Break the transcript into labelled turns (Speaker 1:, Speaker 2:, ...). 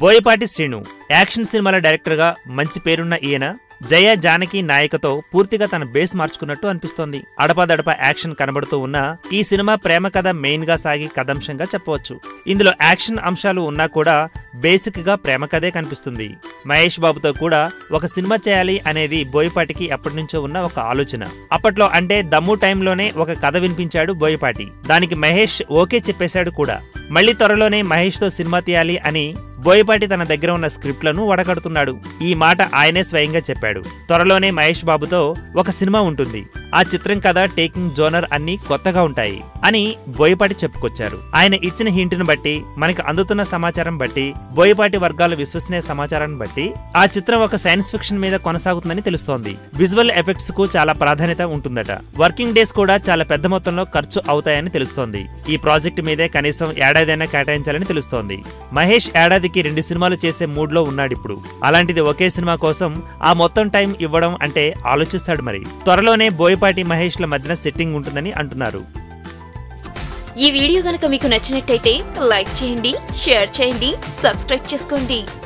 Speaker 1: Boyapati Srinu action సినిమాల డైరెక్టర్గా మంచి పేరున్న ఈయన జయ జానకి నాయికతో పూర్తిగా తన బేస్ మార్చుకున్నట్టు అనిపిస్తోంది అడపాదడప యాక్షన్ కనబడుతూ ఉన్న ఈ సినిమా ప్రేమ కథ మెయిన్ గా సాగి కథాంశంగా చెప్పవచ్చు ఇందులో యాక్షన్ అంశాలు ఉన్నా కూడా బేసిక్ గా ప్రేమ కథే కనిపిస్తుంది మహేష్ బాబుతో కూడా ఒక సినిమా చేయాలి అనేది బోయపాటికి ఎప్పటి నుంచో ఉన్న ఒక ఆలోచన అప్పట్లో అంటే దమ్ము టైంలోనే ఒక కథ వినిపించాడు బోయపాటి దానికి మహేష్ ఓకే చెప్పేశాడు కూడా మళ్ళీ త్వరలోనే మహేష్ తో సినిమా తీయాలి అని బోయపాటి తన దగ్గర ఉన్న స్క్రిప్ట్లను వడకడుతున్నాడు ఈ మాట ఆయనే స్వయంగా చెప్పాడు త్వరలోనే మహేష్ బాబుతో ఒక సినిమా ఉంటుంది ఆ చిత్రం కథ టేకింగ్ జోనర్ అన్ని కొత్తగా ఉంటాయి అని బోయపాటి చెప్పుకొచ్చారు ఆయన ఇచ్చిన హింట్ను బట్టి మనకు అందుతున్న సమాచారం బట్టి బోయపాటి వర్గాల విశ్వసనీయ సమాచారాన్ని బట్టి ఆ చిత్రం ఒక సైన్స్ ఫిక్షన్ మీద కొనసాగుతుందని తెలుస్తోంది విజువల్ ఎఫెక్ట్స్ కు చాలా ప్రాధాన్యత ఉంటుందట వర్కింగ్ డేస్ కూడా చాలా పెద్ద మొత్తంలో ఖర్చు అవుతాయని తెలుస్తోంది ఈ ప్రాజెక్ట్ మీదే కనీసం ఏడాదైనా కేటాయించాలని తెలుస్తోంది మహేష్ ఏడాదికి రెండు సినిమాలు చేసే మూడ్ లో ఉన్నాడు ఇప్పుడు అలాంటిది ఒకే సినిమా కోసం ఆ మొత్తం టైం ఇవ్వడం అంటే ఆలోచిస్తాడు మరి త్వరలోనే బోయపాటి మహేష్ల మధ్యన సెట్టింగ్ ఉంటుందని అంటున్నారు
Speaker 2: ఈ వీడియో గనక మీకు నచ్చినట్టయితే లైక్ చేయండి షేర్ చేయండి సబ్స్క్రైబ్ చేసుకోండి